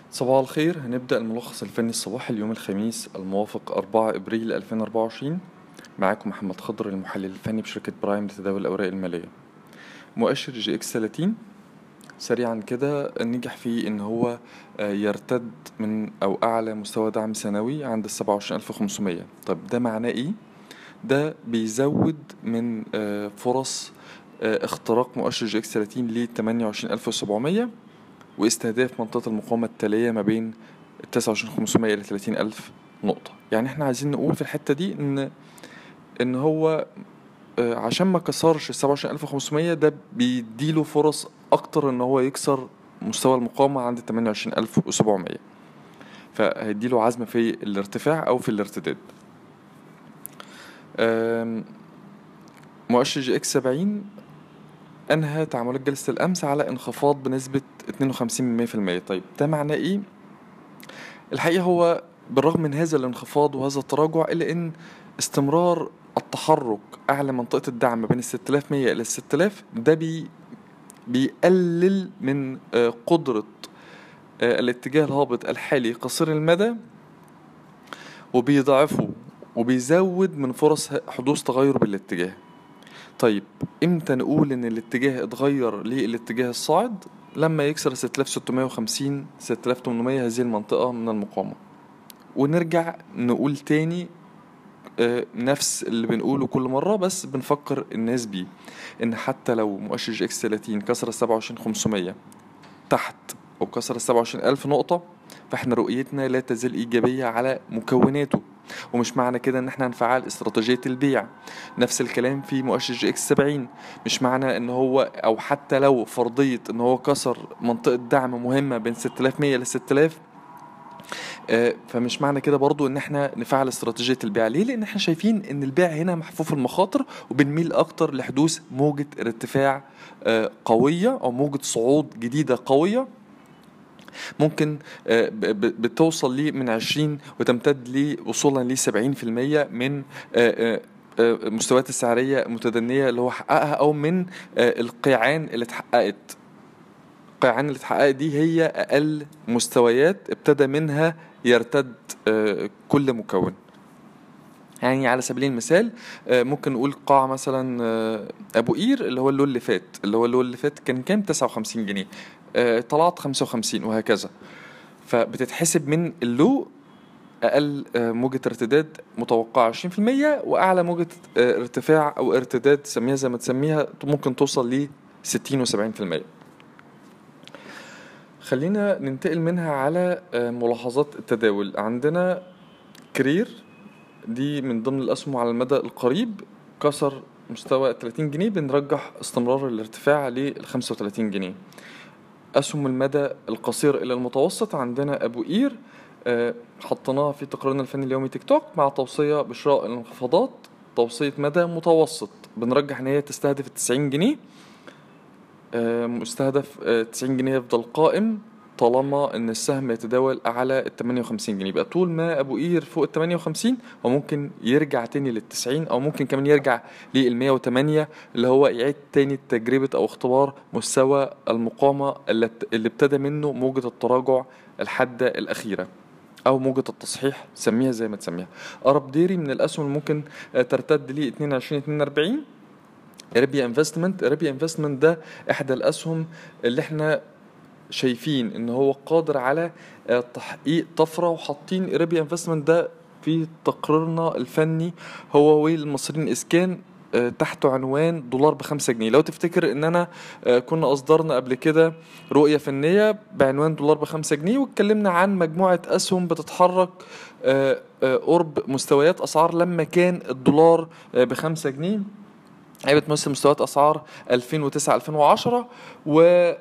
صباح الخير هنبدأ الملخص الفني الصباحي اليوم الخميس الموافق 4 إبريل 2024 معاكم محمد خضر المحلل الفني بشركة برايم لتداول الأوراق المالية مؤشر جي اكس 30 سريعا كده نجح فيه ان هو آه، يرتد من او اعلى مستوى دعم سنوي عند السبعة وعشرين الف وخمسمية طب ده معناه ايه ده بيزود من آه، فرص آه، اختراق مؤشر جي اكس 30 ل 28700 واستهداف منطقة المقاومة التالية ما بين 29500 إلى 30000 نقطة يعني احنا عايزين نقول في الحتة دي إن إن هو آه، عشان ما كسرش ال 27500 ده بيديله فرص أكتر إن هو يكسر مستوى المقاومة عند 28700 فهيديله عزم في الارتفاع أو في الارتداد آم، مؤشر جي اكس 70 انهى تعاملات جلسة الامس على انخفاض بنسبة 52% طيب ده معناه ايه الحقيقة هو بالرغم من هذا الانخفاض وهذا التراجع الا ان استمرار التحرك اعلى منطقة الدعم بين ال 6100 الى ال 6000 ده بي بيقلل من آه، قدرة آه، الاتجاه الهابط الحالي قصير المدى وبيضعفه وبيزود من فرص حدوث تغير بالاتجاه طيب امتى نقول ان الاتجاه اتغير للاتجاه الصاعد لما يكسر 6650 6800 هذه المنطقة من المقاومة ونرجع نقول تاني آه، نفس اللي بنقوله كل مرة بس بنفكر الناس بيه ان حتى لو مؤشر جي اكس 30 كسر 27500 تحت او كسر 27000 نقطة فاحنا رؤيتنا لا تزال ايجابية على مكوناته ومش معنى كده ان احنا هنفعل استراتيجية البيع نفس الكلام في مؤشر جي اكس 70 مش معنى ان هو او حتى لو فرضية ان هو كسر منطقة دعم مهمة بين 6100 ل 6000 آه، فمش معنى كده برضو ان احنا نفعل استراتيجية البيع ليه لان احنا شايفين ان البيع هنا محفوف المخاطر وبنميل اكتر لحدوث موجة ارتفاع آه، قوية او موجة صعود جديدة قوية ممكن آه، ب- ب- بتوصل لي من 20 وتمتد لي وصولا ل 70% من آه، آه، آه، المستويات السعرية المتدنية اللي هو حققها أو من آه، القيعان اللي اتحققت القيعان اللي اتحققت دي هي أقل مستويات ابتدى منها يرتد آه، كل مكون يعني على سبيل المثال آه، ممكن نقول قاع مثلا آه، ابو قير اللي هو اللون اللي فات اللي هو اللون اللي فات كان كام 59 جنيه آه، طلعت 55 وهكذا فبتتحسب من اللو اقل آه، موجة ارتداد متوقعة 20% واعلى موجة آه، ارتفاع او ارتداد تسميها زي ما تسميها ممكن توصل ل 60 و70% خلينا ننتقل منها على آه، ملاحظات التداول عندنا كرير دي من ضمن الأسهم على المدى القريب كسر مستوى 30 جنيه بنرجح استمرار الارتفاع لل 35 جنيه أسهم المدى القصير إلى المتوسط عندنا أبو قير آه، حطيناها في تقريرنا الفني اليومي تيك توك مع توصية بشراء الانخفاضات توصية مدى متوسط بنرجح إن هي تستهدف 90 جنيه آه، مستهدف آه، 90 جنيه يفضل قائم طالما ان السهم يتداول اعلى ال 58 جنيه يبقى طول ما ابو قير فوق ال 58 هو ممكن يرجع تاني لل 90 او ممكن كمان يرجع لل 108 اللي هو يعيد تاني تجربة او اختبار مستوى المقاومة اللي اللي ابتدى منه موجة التراجع الحادة الاخيرة او موجة التصحيح سميها زي ما تسميها ارب ديري من الاسهم اللي ممكن آه، ترتد ل 22 42 اريبيا انفستمنت اريبيا انفستمنت ده احدى الاسهم اللي احنا شايفين ان هو قادر على آه، تحقيق طفره وحاطين اريبيا انفستمنت ده في تقريرنا الفني هو والمصريين اسكان آه، تحت عنوان دولار بخمسة جنيه لو تفتكر ان انا آه، كنا اصدرنا قبل كده رؤية فنية بعنوان دولار بخمسة جنيه واتكلمنا عن مجموعة اسهم بتتحرك آه، آه، قرب مستويات اسعار لما كان الدولار آه، بخمسة جنيه هي بتمثل مستويات اسعار 2009 2010 و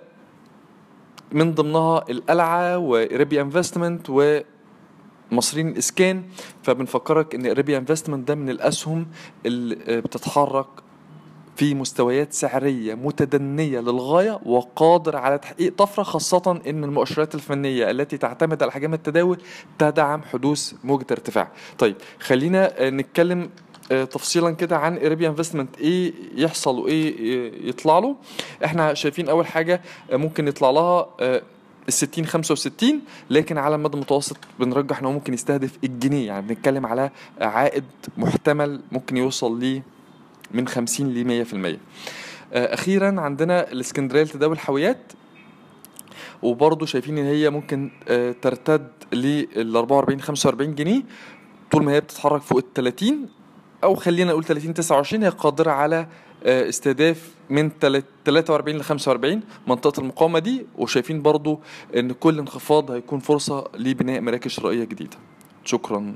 من ضمنها القلعه وريبيا انفستمنت ومصريين اسكان فبنفكرك ان ريبيا انفستمنت ده من الاسهم اللي آه، بتتحرك في مستويات سعرية متدنية للغاية وقادر على تحقيق طفرة خاصة ان المؤشرات الفنية التي تعتمد على حجم التداول تدعم حدوث موجة ارتفاع طيب خلينا آه، نتكلم آه، تفصيلا كده عن اريبيا انفستمنت ايه يحصل وايه ي- يطلع له احنا شايفين اول حاجه آه، ممكن يطلع لها آه، ال 60 65 لكن على المدى المتوسط بنرجح انه ممكن يستهدف الجنيه يعني بنتكلم على عائد محتمل ممكن يوصل ل من 50 ل 100% اخيرا عندنا الاسكندريه لتداول الحاويات وبرضه شايفين ان هي ممكن آه، ترتد لل 44 45 جنيه طول ما هي بتتحرك فوق ال 30 او خلينا نقول 30 29 هي قادره على آه، استهداف من 43 ل 45 منطقه المقاومه دي وشايفين برضو ان كل انخفاض هيكون فرصه لبناء مراكز شرائيه جديده شكرا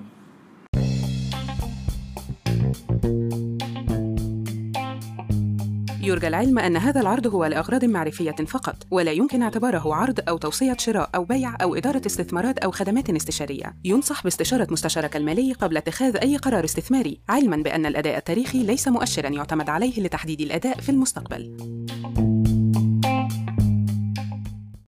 يرجى العلم أن هذا العرض هو لأغراض معرفية فقط ولا يمكن اعتباره عرض أو توصية شراء أو بيع أو إدارة استثمارات أو خدمات استشارية ينصح باستشارة مستشارك المالي قبل اتخاذ أي قرار استثماري علما بأن الأداء التاريخي ليس مؤشرا يعتمد عليه لتحديد الأداء في المستقبل